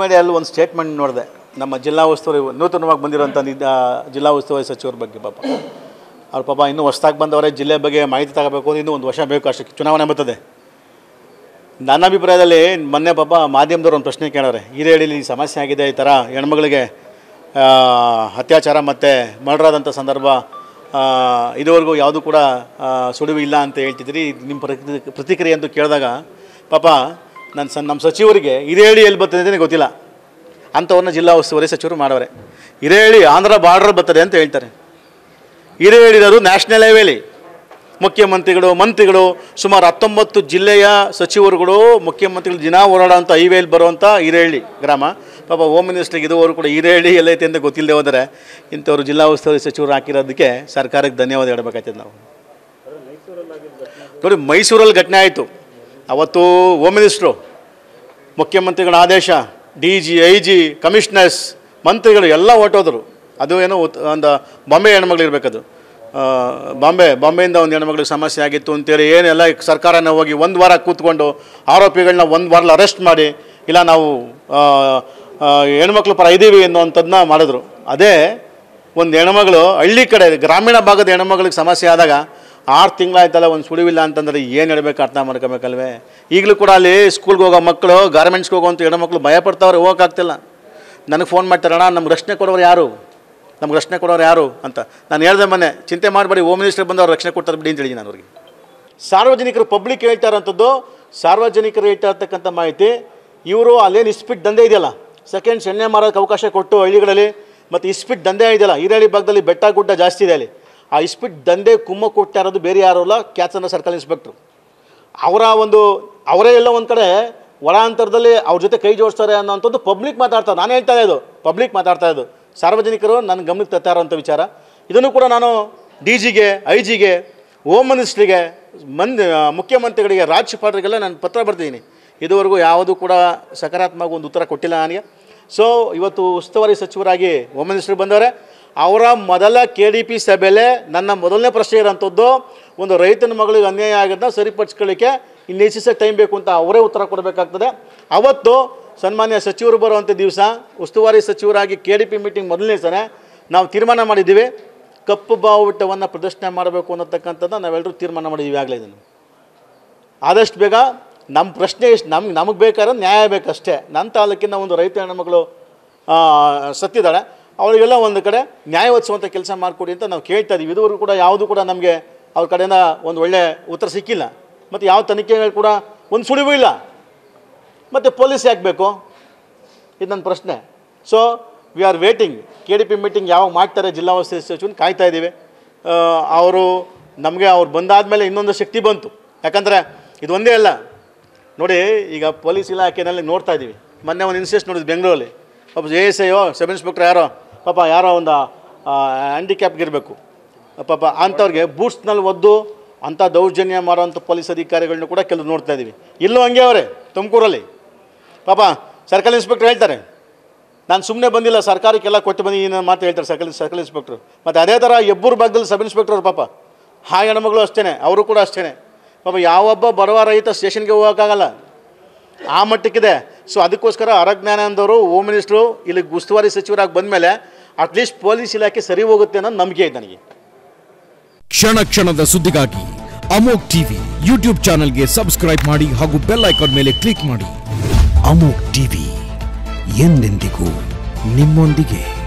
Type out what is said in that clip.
ಮೀಡಿಯಲ್ಲಿ ಒಂದು ಸ್ಟೇಟ್ಮೆಂಟ್ ನೋಡಿದೆ ನಮ್ಮ ಜಿಲ್ಲಾ ಉಸ್ತುವಾರಿ ನೂತನವಾಗಿ ಬಂದಿರೋಂಥ ನಿದ್ದ ಜಿಲ್ಲಾ ಉಸ್ತುವಾರಿ ಸಚಿವರ ಬಗ್ಗೆ ಪಾಪ ಅವ್ರ ಪಾಪ ಇನ್ನೂ ಹೊಸ್ದಾಗಿ ಬಂದವರೇ ಜಿಲ್ಲೆ ಬಗ್ಗೆ ಮಾಹಿತಿ ತಗೋಬೇಕು ಅಂದ್ರೆ ಇನ್ನೂ ಒಂದು ವರ್ಷ ಬೇಕು ಅಷ್ಟಕ್ಕೆ ಚುನಾವಣೆ ಬರ್ತದೆ ನನ್ನ ಅಭಿಪ್ರಾಯದಲ್ಲಿ ಮೊನ್ನೆ ಪಾಪ ಮಾಧ್ಯಮದವ್ರು ಒಂದು ಪ್ರಶ್ನೆ ಕೇಳೋರೆ ಹಿರೇಳಿಲಿ ಈ ಸಮಸ್ಯೆ ಆಗಿದೆ ಈ ಥರ ಹೆಣ್ಮಗಳಿಗೆ ಆ, ಅತ್ಯಾಚಾರ ಮತ್ತು ಮರ್ಡರ್ ಆದಂಥ ಸಂದರ್ಭ ಆ, ಇದುವರೆಗೂ ಯಾವುದೂ ಕೂಡ ಆ, ಸುಳಿವು ಇಲ್ಲ ಅಂತ ಹೇಳ್ತಿದ್ರಿ ನಿಮ್ಮ ಪ್ರತಿ ಪ್ರತಿಕ್ರಿಯೆ ಅಂತ ಕೇಳಿದಾಗ ಪಾಪ ನನ್ನ ಸ ನಮ್ಮ ಸಚಿವರಿಗೆ ಹಿರೇಳಿ ಎಲ್ಲಿ ಬರ್ತದೆ ಅಂತಲೇ ಗೊತ್ತಿಲ್ಲ ಅಂಥವ್ರನ್ನ ಜಿಲ್ಲಾ ಉಸ್ತುವಾರಿ ಸಚಿವರು ಮಾಡವ್ರೆ ಹಿರೇಳಿ ಆಂಧ್ರ ಬಾರ್ಡರ್ ಬರ್ತದೆ ಅಂತ ಹೇಳ್ತಾರೆ ಹಿರೇಳಿರೋದು ನ್ಯಾಷನಲ್ ಹೈವೇಲಿ ಮುಖ್ಯಮಂತ್ರಿಗಳು ಮಂತ್ರಿಗಳು ಸುಮಾರು ಹತ್ತೊಂಬತ್ತು ಜಿಲ್ಲೆಯ ಸಚಿವರುಗಳು ಮುಖ್ಯಮಂತ್ರಿಗಳು ದಿನ ಓಡಾಡೋಂಥ ಹೈವೇಲಿ ಬರುವಂಥ ಹಿರೇಹಳ್ಳಿ ಗ್ರಾಮ ಪಾಪ ಹೋಮ್ ಮಿನಿಸ್ಟ್ರಿಗೆ ಇದುವರೆಗೂ ಕೂಡ ಹಿರೇಹಳ್ಳಿ ಎಲ್ಲೈತೆ ಅಂತ ಗೊತ್ತಿಲ್ಲದೆ ಹೋದರೆ ಇಂಥವ್ರು ಜಿಲ್ಲಾ ಉಸ್ತುವಾರಿ ಸಚಿವರು ಹಾಕಿರೋದಕ್ಕೆ ಸರ್ಕಾರಕ್ಕೆ ಧನ್ಯವಾದ ಹೇಳ್ಬೇಕಾಯ್ತದೆ ನಾವು ನೋಡಿ ಮೈಸೂರಲ್ಲಿ ಘಟನೆ ಆಯಿತು ಅವತ್ತು ಹೋಮ್ ಮಿನಿಸ್ಟ್ರು ಮುಖ್ಯಮಂತ್ರಿಗಳ ಆದೇಶ D G I G commissioners ಮಂತ್ರಿಗಳು ಎಲ್ಲ ಹೊರಟೋದ್ರು ಅದು ಏನೋ ಉತ್- ಒಂದು ಬಾಂಬೆ ಹೆಣ್ಮಗಳು ಇರಬೇಕದು ಬಾಂಬೆ ಬಾಂಬೆಯಿಂದ ಒಂದು ಹೆಣ್ಮಗಳಿಗೆ ಸಮಸ್ಯೆ ಆಗಿತ್ತು ಅಂತೇಳಿ ಏನೆಲ್ಲ ಸರ್ಕಾರನ ಹೋಗಿ ಒಂದು ವಾರ ಕೂತ್ಕೊಂಡು ಆರೋಪಿಗಳನ್ನ ಒಂದು ವಾರಲ್ಲಿ ಅರೆಸ್ಟ್ ಮಾಡಿ ಇಲ್ಲ ನಾವು ಆ, ಆ, ಹೆಣ್ಮಕ್ಳು ಪರ ಇದ್ದೀವಿ ಅನ್ನೋವಂಥದ್ದನ್ನ ಮಾಡಿದ್ರು ಅದೇ ಒಂದು ಹೆಣ್ಮಗಳು ಹಳ್ಳಿ ಕಡೆ ಗ್ರಾಮೀಣ ಭಾಗದ ಹೆಣ್ಮಗಳಿಗೆ ಸಮಸ್ಯೆ ಆದಾಗ ಆರು ತಿಂಗಳಾಯ್ತಲ್ಲ ಒಂದು ಸುಳಿವಿಲ್ಲ ಅಂತಂದ್ರೆ ಏನು ಹೇಳ್ಬೇಕು ಅರ್ಥ ಮಾಡ್ಕೋಬೇಕಲ್ವೇ ಈಗಲೂ ಕೂಡ ಅಲ್ಲಿ ಸ್ಕೂಲ್ಗೆ ಹೋಗೋ ಮಕ್ಕಳು ಗಾರ್ಮೆಂಟ್ಸ್ಗೆ ಹೋಗೋಂಥ ಹೆಣ್ಮಕ್ಳು ಭಯ ಪಡ್ತಾವ್ರೆ ಹೋಗೋಕ್ಕಾಗ್ತಿಲ್ಲ ನನಗೆ ಫೋನ್ ಮಾಡ್ತಾರೆ ಅಣ್ಣ ನಮ್ಗೆ ರಕ್ಷಣೆ ಕೊಡೋರು ಯಾರು ನಮ್ಗೆ ರಕ್ಷಣೆ ಕೊಡೋರು ಯಾರು ಅಂತ ನಾನು ಹೇಳ್ದೆ ಮೊನ್ನೆ ಚಿಂತೆ ಮಾಡಬೇಡಿ ಹೋಮ್ ಮಿನಿಸ್ಟರ್ ಬಂದು ಅವ್ರು ರಕ್ಷಣೆ ಕೊಡ್ತಾರೆ ಬಿಡಿ ಅಂತ ಹೇಳಿ ನಾನು ಅವ್ರಿಗೆ ಸಾರ್ವಜನಿಕರು ಪಬ್ಲಿಕ್ ಹೇಳ್ತಾ ಇರೋಂಥದ್ದು ಸಾರ್ವಜನಿಕರು ಹೇಳ್ತಾ ಇರ್ತಕ್ಕಂಥ ಮಾಹಿತಿ ಇವರು ಅಲ್ಲೇನು ಇಸ್ಪಿಟ್ ದಂಧೆ ಇದೆಯಲ್ಲ ಸೆಕೆಂಡ್ಸ್ ಎಣ್ಣೆ ಮಾರೋಕ್ಕೆ ಅವಕಾಶ ಕೊಟ್ಟು ಹಳ್ಳಿಗಳಲ್ಲಿ ಮತ್ತು ಇಸ್ಪಿಟ್ ದಂಧೆ ಇದೆಯಲ್ಲ ಹಿರೇಳಿ ಭಾಗದಲ್ಲಿ ಬೆಟ್ಟ ಗುಡ್ಡ ಜಾಸ್ತಿ ಇದೆ ಅಲ್ಲಿ ಆ ಇಸ್ಪಿಟ್ ದಂಧೆ ಕುಮ್ಮ ಕೊಡ್ತಾ ಇರೋದು ಬೇರೆ ಯಾರೂ ಅಲ್ಲ ಕ್ಯಾತ್ಸನ ಸರ್ಕಲ್ ಇನ್ಸ್ಪೆಕ್ಟ್ರು ಅವರ ಒಂದು ಅವರೇ ಎಲ್ಲ ಒಂದು ಕಡೆ ಒಳ ಅಂತರದಲ್ಲಿ ಅವ್ರ ಜೊತೆ ಕೈ ಜೋಡಿಸ್ತಾರೆ ಅನ್ನೋಂಥದ್ದು ಪಬ್ಲಿಕ್ ಮಾತಾಡ್ತಾರೆ ನಾನು ಹೇಳ್ತಾ ಇರೋದು ಪಬ್ಲಿಕ್ ಮಾತಾಡ್ತಾ ಇರೋದು ಸಾರ್ವಜನಿಕರು ನನ್ನ ಗಮನಕ್ಕೆ ತರ್ತಾ ಇರೋಂಥ ವಿಚಾರ ಇದನ್ನು ಕೂಡ ನಾನು ಡಿ ಜಿಗೆ ಐ ಜಿಗೆ ಹೋಮ್ ಮಿನಿಸ್ಟ್ರಿಗೆ ಮಂದಿ ಮುಖ್ಯಮಂತ್ರಿಗಳಿಗೆ ರಾಜ್ಯಪಾಲರಿಗೆಲ್ಲ ನಾನು ಪತ್ರ ಬರ್ತಿದ್ದೀನಿ ಇದುವರೆಗೂ ಯಾವುದೂ ಕೂಡ ಸಕಾರಾತ್ಮಕ ಒಂದು ಉತ್ತರ ಕೊಟ್ಟಿಲ್ಲ ನನಗೆ ಸೊ ಇವತ್ತು ಉಸ್ತುವಾರಿ ಸಚಿವರಾಗಿ ಹೋಮ್ ಮಿನಿಸ್ಟರ್ ಬಂದವರೆ ಅವರ ಮೊದಲ ಕೆ ಡಿ ಪಿ ಸಭೆಯಲ್ಲೇ ನನ್ನ ಮೊದಲನೇ ಪ್ರಶ್ನೆ ಇರೋಂಥದ್ದು ಒಂದು ರೈತನ ಮಗಳಿಗೆ ಅನ್ಯಾಯ ಆಗಿದ್ದನ್ನ ಸರಿಪಡಿಸ್ಕೊಳ್ಳಿಕ್ಕೆ ಇನ್ನು ಎಷ್ಟು ಟೈಮ್ ಬೇಕು ಅಂತ ಅವರೇ ಉತ್ತರ ಕೊಡಬೇಕಾಗ್ತದೆ ಅವತ್ತು ಸನ್ಮಾನ್ಯ ಸಚಿವರು ಬರುವಂಥ ದಿವಸ ಉಸ್ತುವಾರಿ ಸಚಿವರಾಗಿ ಕೆ ಡಿ ಪಿ ಮೀಟಿಂಗ್ ಮೊದಲನೇ ಸಲ ನಾವು ತೀರ್ಮಾನ ಮಾಡಿದ್ದೀವಿ ಕಪ್ಪು ಬಾವುಟವನ್ನು ಪ್ರದರ್ಶನ ಮಾಡಬೇಕು ಅನ್ನತಕ್ಕಂಥದ್ದು ನಾವೆಲ್ಲರೂ ತೀರ್ಮಾನ ಮಾಡಿದ್ದೀವಿ ಆಗಲೇ ಇದನ್ನು ಆದಷ್ಟು ಬೇಗ ನಮ್ಮ ಪ್ರಶ್ನೆ ಇಷ್ಟು ನಮ್ಗೆ ನಮಗೆ ಬೇಕಾದ್ರೆ ನ್ಯಾಯ ಬೇಕಷ್ಟೇ ನನ್ನ ತಾಲೂಕಿನ ಒಂದು ರೈತ ಹೆಣ್ಮಗಳು ಆ, ಸತ್ತಿದ್ದಾಳೆ ಅವಳಿಗೆಲ್ಲ ಒಂದು ಕಡೆ ನ್ಯಾಯ ಒದಗಿಸುವಂಥ ಕೆಲಸ ಮಾಡಿಕೊಡಿ ಅಂತ ನಾವು ಕೇಳ್ತಾ ಇದ್ದೀವಿ ಇದುವರೆಗೂ ಕೂಡ ಯಾವುದು ಕೂಡ ನಮಗೆ ಅವ್ರ ಕಡೆಯಿಂದ ಒಂದು ಒಳ್ಳೆ ಉತ್ತರ ಸಿಕ್ಕಿಲ್ಲ ಮತ್ತು ಯಾವ ತನಿಖೆಗಳು ಕೂಡ ಒಂದು ಸುಳಿವು ಇಲ್ಲ ಮತ್ತು ಪೊಲೀಸ್ ಯಾಕೆ ಬೇಕು ಇದು ನನ್ನ ಪ್ರಶ್ನೆ so we are waiting K D P meeting ಯಾವಾಗ ಮಾಡ್ತಾರೆ ಜಿಲ್ಲಾ ಉಸ್ತುವಾರಿ ಸಚಿವನ ಕಾಯ್ತಾ ಇದ್ದೀವಿ ಆ, ಅವರು ನಮಗೆ ಅವ್ರು ಬಂದಾದಮೇಲೆ ಇನ್ನೊಂದು ಶಕ್ತಿ ಬಂತು ಯಾಕಂದರೆ ಇದು ಒಂದೇ ಅಲ್ಲ ನೋಡಿ ಈಗ ಪೊಲೀಸ್ ಇಲಾಖೆಯಲ್ಲಿ ನೋಡ್ತಾ ಇದ್ದೀವಿ ಮೊನ್ನೆ ಒಂದು ಇನ್ಸಿಡೆಂಟ್ ನೋಡಿದ್ವಿ ಬೆಂಗಳೂರಲ್ಲಿ ಪಾಪ A S I sub inspector ಯಾರೋ ಪಾಪ ಯಾರೋ ಒಂದು ಹ್ಯಾಂಡಿಕ್ಯಾಪ್ಗೆ ಇರಬೇಕು ಪಾಪ ಅಂಥವ್ರಿಗೆ ಬೂಟ್ಸ್ನಲ್ಲಿ ಒದ್ದು ಅಂಥ ದೌರ್ಜನ್ಯ ಮಾಡೋವಂಥ ಪೊಲೀಸ್ ಅಧಿಕಾರಿಗಳನ್ನ ಕೂಡ ಕೆಲವು ನೋಡ್ತಾ ಇದ್ದೀವಿ ಇಲ್ಲೂ ಹಂಗೆ ಅವರೇ ತುಮಕೂರಲ್ಲಿ ಪಾಪ ಸರ್ಕಲ್ ಇನ್ಸ್ಪೆಕ್ಟರ್ ಹೇಳ್ತಾರೆ ನಾನು ಸುಮ್ಮನೆ ಬಂದಿಲ್ಲ ಸರ್ಕಾರಕ್ಕೆಲ್ಲ ಕೊಟ್ಟು ಬಂದಿದ್ದೀನಿ ಅನ್ನೋ ಮಾತು ಹೇಳ್ತಾರೆ ಸರ್ಕಲ್ ಸರ್ಕಲ್ ಇನ್ಸ್ಪೆಕ್ಟ್ರು ಮತ್ತು ಅದೇ ಥರ ಎಬ್ಬೂರು ಭಾಗದಲ್ಲಿ ಸಬ್ ಇನ್ಸ್ಪೆಕ್ಟರ್ ಅವ್ರು ಪಾಪ ಆ ಹೆಣ್ಮಗಳು ಅಷ್ಟೇ ಅವರು ಕೂಡ ಅಷ್ಟೇ ಪಾಪ ಯಾವೊಬ್ಬ ಬರುವ ರೈತ ಸ್ಟೇಷನ್ಗೆ ಹೋಗೋಕ್ಕಾಗಲ್ಲ ಆ ಮಟ್ಟಕ್ಕಿದೆ ಸೊ ಅದಕ್ಕೋಸ್ಕರ ಅರಜ್ಞಾನಂದವರು ಹೋಮ್ ಮಿನಿಸ್ಟ್ರು ಇಲ್ಲಿ ಉಸ್ತುವಾರಿ ಸಚಿವರಾಗಿ ಬಂದಮೇಲೆ ಅಟ್ಲೀಸ್ಟ್ ಪೊಲೀಸ್ ಇಲಾಖೆ ಸರಿ ಹೋಗುತ್ತೆ ಅನ್ನೋ ನಂಬಿಕೆ ಇದೆ ನನಗೆ ಕ್ಷಣ ಕ್ಷಣದ ಸುದ್ದಿಗಾಗಿ ಅಮೋಕ್ ಟಿವಿ ಯೂಟ್ಯೂಬ್ ಚಾನೆಲ್ಗೆ ಸಬ್ಸ್ಕ್ರೈಬ್ ಮಾಡಿ ಹಾಗೂ ಬೆಲ್ ಐಕಾನ್ ಮೇಲೆ ಕ್ಲಿಕ್ ಮಾಡಿ ಅಮೋಕ್ ಟಿವಿ ಎಂದೆಂದಿಗೂ ನಿಮ್ಮೊಂದಿಗೆ